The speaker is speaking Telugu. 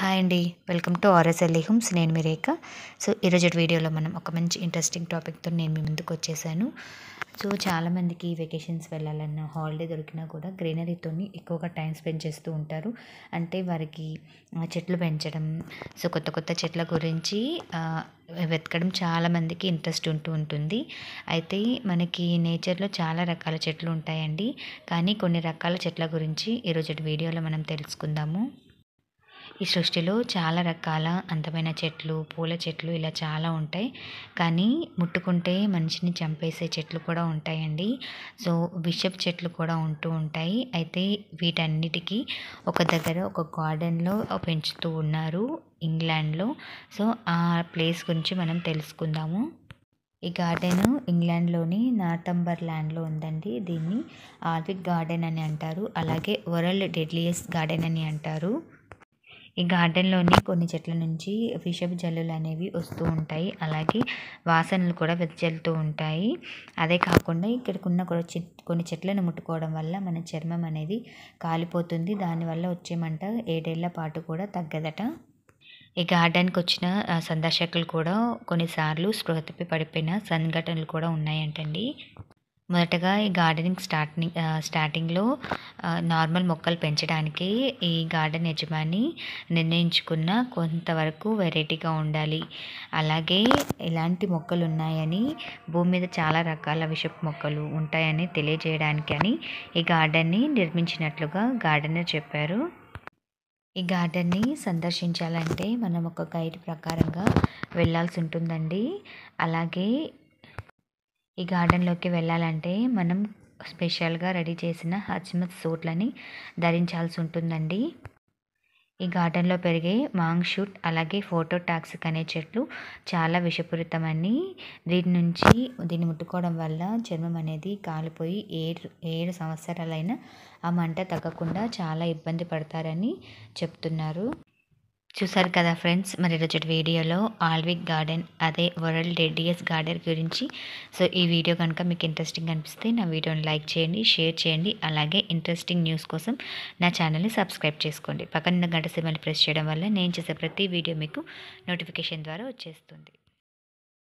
హాయ్ అండి వెల్కమ్ టు ఆర్ఎస్ఎల్ఈ హోమ్స్ నేను మీ రేఖ సో ఈరోజు వీడియోలో మనం ఒక మంచి ఇంట్రెస్టింగ్ టాపిక్తో నేను మీ ముందుకు వచ్చేసాను సో చాలామందికి వెకేషన్స్ వెళ్ళాలన్న హాలిడే దొరికినా కూడా గ్రీనరీతోని ఎక్కువగా టైం స్పెండ్ చేస్తూ ఉంటారు అంటే వారికి ఆ, చెట్లు పెంచడం సో కొత్త కొత్త చెట్ల గురించి ఆ, వెతకడం చాలామందికి ఇంట్రెస్ట్ ఉంటూ ఉంటుంది అయితే మనకి నేచర్లో చాలా రకాల చెట్లు ఉంటాయండి కానీ కొన్ని రకాల చెట్ల గురించి ఈరోజు వీడియోలో మనం తెలుసుకుందాము ఈ సృష్టిలో చాలా రకాల అందమైన చెట్లు పూల చెట్లు ఇలా చాలా ఉంటాయి కానీ ముట్టుకుంటే మనిషిని చంపేసే చెట్లు కూడా ఉంటాయండి సో విషపు చెట్లు కూడా ఉంటూ ఉంటాయి అయితే వీటన్నిటికీ ఒక దగ్గర ఒక గార్డెన్లో పెంచుతూ ఉన్నారు ఇంగ్లాండ్లో సో ఆ ప్లేస్ గురించి మనం తెలుసుకుందాము ఈ గార్డెన్ ఇంగ్లాండ్లోని నార్తంబర్ ల్యాండ్లో ఉందండి దీన్ని ఆర్విక్ గార్డెన్ అని అంటారు అలాగే వరల్డ్ డెడ్లియస్ట్ గార్డెన్ అని అంటారు ఈ గార్డెన్లోని కొన్ని చెట్ల నుంచి విషపు జల్లులు అనేవి వస్తూ ఉంటాయి అలాగే వాసనలు కూడా వెదజల్లుతూ ఉంటాయి అదే కాకుండా ఇక్కడికి ఉన్న కూడా చెట్ కొన్ని చెట్లను ముట్టుకోవడం వల్ల మన చర్మం అనేది కాలిపోతుంది దానివల్ల వచ్చే మంట ఏడేళ్ల పాటు కూడా తగ్గదట ఈ గార్డెన్కి వచ్చిన ఆ, సందర్శకులు కూడా కొన్నిసార్లు స్పృహ తప్పి పడిపోయిన సంఘటనలు కూడా ఉన్నాయంటండి మొదటగా ఈ గార్డెనింగ్ స్టార్టింగ్ ఆ, స్టార్టింగ్లో ఆ, నార్మల్ మొక్కలు పెంచడానికి ఈ గార్డెన్ యజమాని నిర్ణయించుకున్న కొంతవరకు వెరైటీగా ఉండాలి అలాగే ఇలాంటి మొక్కలు ఉన్నాయని భూమి మీద చాలా రకాల విషపు మొక్కలు ఉంటాయని తెలియజేయడానికి అని ఈ గార్డెన్ని నిర్మించినట్లుగా గార్డెనర్ చెప్పారు ఈ గార్డెన్ని సందర్శించాలంటే మనం ఒక గైడ్ ప్రకారంగా వెళ్ళాల్సి ఉంటుందండి అలాగే ఈ గార్డెన్లోకి వెళ్ళాలంటే మనం స్పెషల్గా రెడీ చేసిన హచ్మత్ సూట్లని ధరించాల్సి ఉంటుందండి ఈ గార్డెన్లో పెరిగే మాంగ్ షూట్ అలాగే ఫోటో టాక్సిక్ అనే చెట్లు చాలా విషపూరితమని దీని నుంచి దీన్ని ముట్టుకోవడం వల్ల చర్మం అనేది కాలిపోయి ఏడు ఏడు సంవత్సరాలైనా ఆ మంట తగ్గకుండా చాలా ఇబ్బంది పడతారని చెప్తున్నారు చూసారు కదా ఫ్రెండ్స్ మరి ఈరోజు వీడియోలో ఆల్విక్ గార్డెన్ అదే వరల్డ్ డెడియస్ గార్డెన్ గురించి సో ఈ వీడియో కనుక మీకు ఇంట్రెస్టింగ్ అనిపిస్తే నా వీడియోని లైక్ చేయండి షేర్ చేయండి అలాగే ఇంట్రెస్టింగ్ న్యూస్ కోసం నా ఛానల్ని సబ్స్క్రైబ్ చేసుకోండి పక్కన గంట సిమ్మల్ని ప్రెస్ చేయడం వల్ల నేను చేసే ప్రతి వీడియో మీకు నోటిఫికేషన్ ద్వారా వచ్చేస్తుంది